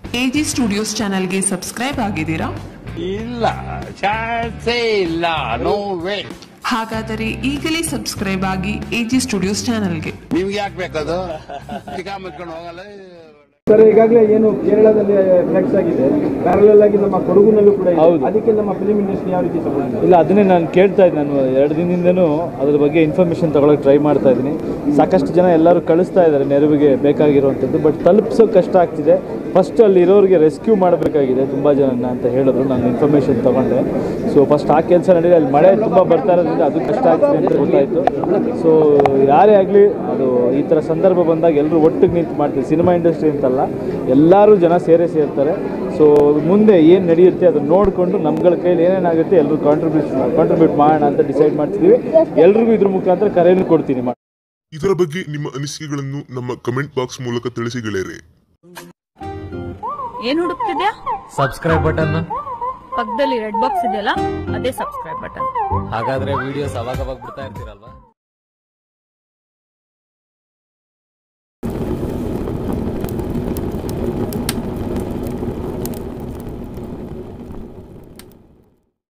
AG studios ಚಾನೆಲ್ಗೆ subscribe ಆಗಿದ್ದೀರಾ ಇಲ್ಲ ಚಾನ್ಸೇ ಇಲ್ಲ ನೋ ವೇ ಹಾಗಾದರೆ ಈಗಲೇ ಸಬ್ಸ್ಕ್ರೈಬ್ ಆಗಿ ಎಜಿ ಸ್ಟುಡಿಯೋಸ್ ಚಾನೆಲ್ಗೆ ನಿಮ್ಗೆ ಯಾಕೆ ಬೇಕದು ಚಿಕ್ಕ ಮುಚ್ಕೊಂಡು ಹೋಗಲ್ಲ ಸರ್ ಈಗಾಗಲೇ ಏನು ಕೇರಳದಲ್ಲಿ ಫ್ಲೆಕ್ಸ್ ಆಗಿದೆ ಪ್ಯಾರಲಲ್ ಆಗಿ ನಮ್ಮ ಕೊಡಗುನಲ್ಲೂ ಕೂಡ ಇದೆ. ಹೌದು. ಅದಕ್ಕೆ ನಮ್ಮ ಫಿಲಿಂ ಇಂಡಸ್ಟ್ರಿ ಯಾವ ರೀತಿ ಸಪೋರ್ಟ್ ಇಲ್ಲ ಅದನ್ನೇ ನಾನು ಕೇಳ್ತಾ ಇದ್ದೆ ನಾನು ಎರಡು ದಿನದಿಂದನೂ ಅದ್ರ ಬಗ್ಗೆ ಇನ್ಫಾರ್ಮೇಷನ್ ತಗೊಳಕ್ಕೆ ಟ್ರೈ ಮಾಡ್ತಾ ಇದ್ದೀನಿ ಸಾಕಷ್ಟು ಜನ ಎಲ್ಲರೂ ಕಳಿಸ್ತಾ ಇದ್ದಾರೆ ನೆರವಿಗೆ ಬೇಕಾಗಿರುವಂಥದ್ದು ಬಟ್ ತಲುಪಿಸೋ ಕಷ್ಟ ಆಗ್ತಿದೆ ಫಸ್ಟ್ ಅಲ್ಲಿ ಇರೋರಿಗೆ ರೆಸ್ಕ್ಯೂ ಮಾಡಬೇಕಾಗಿದೆ ತುಂಬ ಜನನ ಅಂತ ಹೇಳಿದ್ರು ನಾನು ಇನ್ಫಾರ್ಮೇಷನ್ ತಗೊಂಡೆ ಸೊ ಫಸ್ಟ್ ಆ ಕೆಲಸ ನಡೆದಿದೆ ಅಲ್ಲಿ ಮಳೆ ತುಂಬ ಬರ್ತಾ ಇರೋದ್ರಿಂದ ಅದು ಕಷ್ಟ ಆಗ್ತಿದೆ ಅಂತ ಗೊತ್ತಾಯಿತು ಸೊ ಯಾರೇ ಆಗಲಿ ಅದು ಈ ಥರ ಸಂದರ್ಭ ಬಂದಾಗ ಎಲ್ಲರೂ ಒಟ್ಟಿಗೆ ನಿಂತು ಮಾಡ್ತೀವಿ ಸಿನಿಮಾ ಇಂಡಸ್ಟ್ರಿ ಅಂತಲ್ಲ ಎಲ್ಲರೂ ಜನ ಸೇರೇ ಸೇರ್ತಾರೆ ಸೊ ಮುಂದೆ ಏನು ನಡೆಯುತ್ತೆ ಅದನ್ನ ನೋಡಿಕೊಂಡು ನಮ್ಗಳ ಕೈಲಿ ಏನೇನಾಗುತ್ತೆ ಎಲ್ಲರೂ ಕಾಂಟ್ರಿಬ್ಯೂಟ್ ಕಾಂಟ್ರಿಬ್ಯೂಟ್ ಮಾಡೋಣ ಅಂತ ಡಿಸೈಡ್ ಮಾಡ್ತಿದ್ದೀವಿ ಎಲ್ರಿಗೂ ಇದ್ರ ಮುಖಾಂತರ ಕರೆಯನ್ನು ಕೊಡ್ತೀನಿ ಇದರ ಬಗ್ಗೆ ನಿಮ್ಮ ಅನಿಸಿಕೆಗಳನ್ನು ನಮ್ಮ ಕಮೆಂಟ್ ಬಾಕ್ಸ್ ಮೂಲಕ ತಿಳಿಸಿ ಗೆಳೆಯರೆ ಏನ್ ಹುಡುಕ್ತಿದ್ಯಾ ಸಬ್ಸ್ಕ್ರೈಬ್ ಬಟನ್ ಪಕ್ಕದಲ್ಲಿ ರೆಡ್ ಬಾಕ್ಸ್ ಇದೆಯಲ್ಲ ಅದೇ ಸಬ್ಸ್ಕ್ರೈಬ್ ಬಟನ್ ಹಾಗಾದ್ರೆ ವಿಡಿಯೋಸ್ ಅವಾಗ ಅವಾಗ ಬಿಡ್ತಾ ಇರ್ತೀರಲ್ವಾ